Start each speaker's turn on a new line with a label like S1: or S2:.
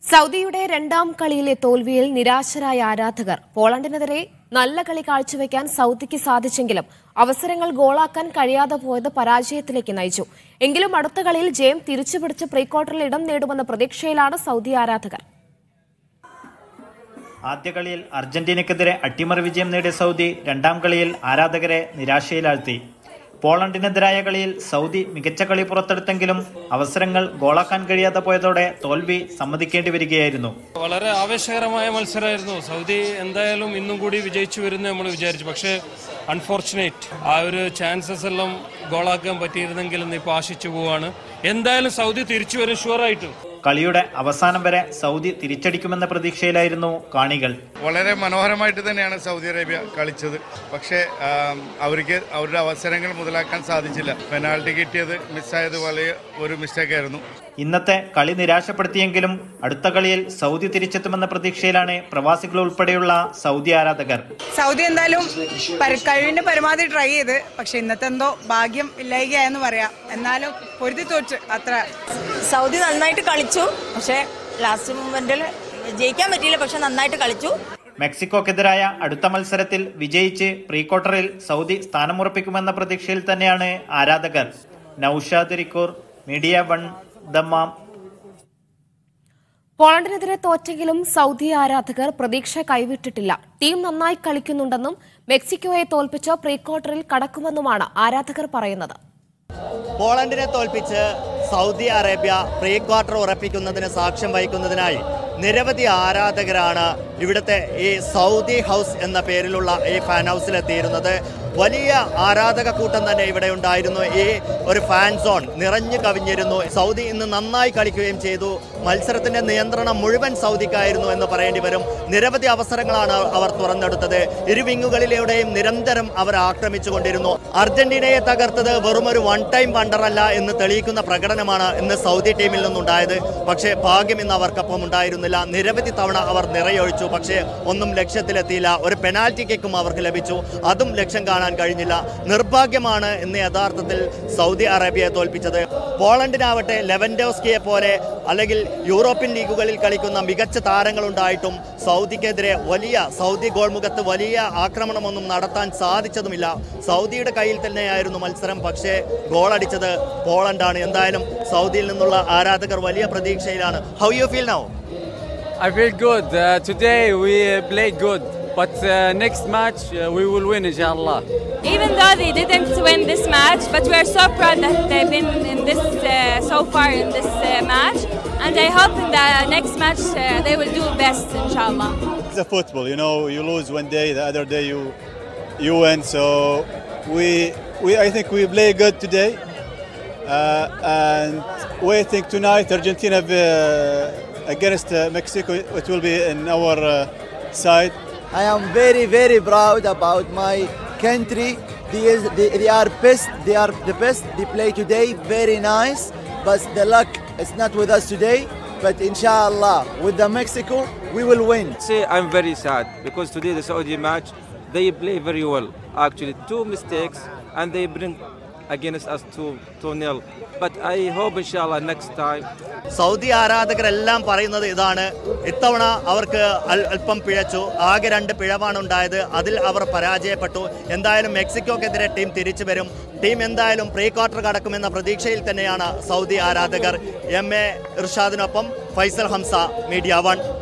S1: സൗദിയുടെ രണ്ടാം കളിയിലെ തോൽവിയിൽ നിരാശരായ ആരാധകർ പോളണ്ടിനെതിരെ നല്ല കളി കാഴ്ചവെക്കാൻ സൗദിക്ക് സാധിച്ചെങ്കിലും അവസരങ്ങൾ ഗോളാക്കാൻ കഴിയാതെ പോയത് പരാജയത്തിലേക്ക് നയിച്ചു എങ്കിലും അടുത്ത കളിയിൽ ജയം തിരിച്ചുപിടിച്ച് പ്രീ ക്വാർട്ടറിൽ ഇടം നേടുമെന്ന പ്രതീക്ഷയിലാണ് സൗദി ആരാധകർ
S2: ആദ്യ കളിയിൽ അർജന്റീനയ്ക്കെതിരെ അട്ടിമറി വിജയം നേടിയ സൗദി രണ്ടാം കളിയിൽ ആരാധകരെ നിരാശയിലാഴ്ത്തി പോളണ്ടിനെതിരായ കളിയിൽ സൗദി മികച്ച കളി പുറത്തെടുത്തെങ്കിലും അവസരങ്ങൾ ഗോളാക്കാൻ കഴിയാതെ പോയതോടെ തോൽവി സമ്മതിക്കേണ്ടി വരികയായിരുന്നു
S3: വളരെ ആവേശകരമായ മത്സരമായിരുന്നു സൗദി എന്തായാലും ഇന്നും കൂടി വിജയിച്ചു വരുമെന്ന് നമ്മൾ വിചാരിച്ചു പക്ഷേ അൺഫോർച്ചുനേറ്റ് ആ ഒരു ചാൻസസ് എല്ലാം ഗോളാക്കാൻ പറ്റിയിരുന്നെങ്കിൽ ഇന്ന് ഇപ്പോൾ ആശിച്ചു പോവാണ് എന്തായാലും സൗദി തിരിച്ചു വരും ഷുവറായിട്ടും
S2: കളിയുടെ അവസാനം വരെ സൗദി തിരിച്ചടിക്കുമെന്ന പ്രതീക്ഷയിലായിരുന്നു കാണികൾ
S4: വളരെ മനോഹരമായിട്ട് തന്നെയാണ് സൗദി അറേബ്യ കളിച്ചത് പക്ഷേ ആം, അവർക്ക് അവരുടെ അവസരങ്ങൾ മുതലാക്കാൻ സാധിച്ചില്ല പെനാൽറ്റി കിട്ടിയത് മിസ്സായത് വലിയ ഒരു മിസ്റ്റേക്കായിരുന്നു
S2: ഇന്നത്തെ കളി നിരാശപ്പെടുത്തിയെങ്കിലും അടുത്ത കളിയിൽ സൗദി തിരിച്ചെത്തുമെന്ന പ്രതീക്ഷയിലാണ് പ്രവാസികൾ ഉൾപ്പെടെയുള്ള സൗദി ആരാധകർ
S5: സൗദി എന്തായാലും പര- കഴിവിന്റെ പരമാവധി ട്രൈ ചെയ്ത് പക്ഷെ ഇന്നത്തെ എന്തോ ഭാഗ്യം ഇല്ലായികയെന്ന് പറയാം എന്നാലും പൊരുതി തോറ്റ് അത്ര
S6: സൗദി നന്നായിട്ട് കളിച്ചു പക്ഷേ ലാസ്റ്റ് മൊമെന്റിൽ ജയിക്കാൻ പറ്റിയില്ല പക്ഷെ നന്നായിട്ട് കളിച്ചു
S2: മെക്സിക്കോക്കെതിരായ അടുത്ത മത്സരത്തിൽ വിജയിച്ച് പ്രീ ക്വാർട്ടറിൽ സൗദി സ്ഥാനമുറപ്പിക്കുമെന്ന പ്രതീക്ഷയിൽ തന്നെയാണ് ആരാധകർ നൌഷാദ് റിക്കൂർ മീഡിയ വൺ ദമ്മാം
S1: പോളണ്ടിനെതിരെ തോറ്റെങ്കിലും സൗദി ആരാധകർ പ്രതീക്ഷ കൈവിട്ടിട്ടില്ല ടീം നന്നായി കളിക്കുന്നുണ്ടെന്നും മെക്സിക്കോയെ തോൽപ്പിച്ച് പ്രീ ക്വാർട്ടറിൽ കടക്കുമെന്നുമാണ് ആരാധകർ പറയുന്നത്
S7: പോളണ്ടിനെ തോൽപ്പിച്ച് സൗദി അറേബ്യ പ്രീ ക്വാർട്ടർ ഉറപ്പിക്കുന്നതിന് സാക്ഷ്യം വഹിക്കുന്നതിനായി നിരവധി ആരാധകരാണ് ഇവിടുത്തെ ഈ സൗദി ഹൗസ് എന്ന പേരിലുള്ള ഈ ഫാൻ ഹൗസിലെത്തിയിരുന്നത് വലിയ ആരാധക കൂട്ടം തന്നെ ഇവിടെ ഉണ്ടായിരുന്നു ഈ ഒരു ഫാൻ സോൺ നിറഞ്ഞു കവിഞ്ഞിരുന്നു സൗദി ഇന്ന് നന്നായി കളിക്കുകയും ചെയ്തു മത്സരത്തിന്റെ നിയന്ത്രണം മുഴുവൻ സൗദിക്കായിരുന്നു എന്ന് പറയേണ്ടി വരും നിരവധി അവസരങ്ങളാണ് അവർ തുറന്നെടുത്തത് ഇരു വിങ്ങുകളിലൂടെയും നിരന്തരം അവർ ആക്രമിച്ചുകൊണ്ടിരുന്നു അർജന്റീനയെ തകർത്തത് വെറും ഒരു വൺ ടൈം വണ്ടറല്ല എന്ന് തെളിയിക്കുന്ന പ്രകടനമാണ് ഇന്ന് സൗദി ടീമിൽ നിന്നുണ്ടായത് പക്ഷേ ഭാഗ്യം ഇന്ന് അവർക്കൊപ്പം ഉണ്ടായിരുന്നില്ല നിരവധി തവണ അവർ നിറയൊഴിച്ചു പക്ഷേ ഒന്നും ലക്ഷ്യത്തിലെത്തിയില്ല ഒരു പെനാൽറ്റി കിക്കും അവർക്ക് ലഭിച്ചു അതും ലക്ഷ്യം കാണാൻ കഴിഞ്ഞില്ല നിർഭാഗ്യമാണ് ഇന്ന് യഥാർത്ഥത്തിൽ സൗദി അറേബ്യയെ തോൽപ്പിച്ചത് പോളണ്ടിനാവട്ടെ ലെവൻഡോസ്കിയെ പോലെ അല്ലെങ്കിൽ യൂറോപ്യൻ ലീഗുകളിൽ കളിക്കുന്ന മികച്ച താരങ്ങളുണ്ടായിട്ടും സൗദിക്കെതിരെ വലിയ സൗദി ഗോൾമുഖത്ത് വലിയ ആക്രമണമൊന്നും നടത്താൻ സാധിച്ചതുമില്ല സൗദിയുടെ കയ്യിൽ തന്നെയായിരുന്നു മത്സരം പക്ഷേ ഗോളടിച്ചത് പോളണ്ടാണ് എന്തായാലും സൗദിയിൽ നിന്നുള്ള ആരാധകർ വലിയ പ്രതീക്ഷയിലാണ് how you feel now
S8: I feel good. Uh, today we uh, played good, but uh, next match uh, we will win, inshallah.
S9: Even though they didn't win this match, but we are so proud that they've been in this uh, so far in this uh, match, and I hope in the next match uh, they will do best, inshallah.
S10: It's a football, you know. You lose one day, the other day you you win. So we we I think we play good today, uh, and we think tonight Argentina uh, against uh, Mexico it will be in our uh, side.
S11: I am very, very proud about my country. They, is, they, they are best. They are the best. They play today very nice, but the luck is not with us today. But inshallah, with the Mexico, we will win.
S12: say I'm very sad because today the Saudi match they play very well. Actually, two mistakes and they bring against us two two nil. But I hope inshallah next time
S7: Saudi ആരാധകരെല്ലാം പറയുന്നത് ഇതാണ് ഇത്തവണ അവർക്ക് അൽ- അല്പം പിഴച്ചു ആകെ രണ്ട് പിഴവാണ് ഉണ്ടായത് അതിൽ അവർ പരാജയപ്പെട്ടു എന്തായാലും മെക്സിക്കോക്കെതിരെ ടീം തിരിച്ചു വരും ടീം എന്തായാലും പ്രീ ക്വാർട്ടർ കടക്കുമെന്ന പ്രതീക്ഷയിൽ തന്നെയാണ് സൗദി ആരാധകർ എം എ ഇർഷാദിനൊപ്പം ഫൈസൽ ഹംസ മീഡിയ വൺ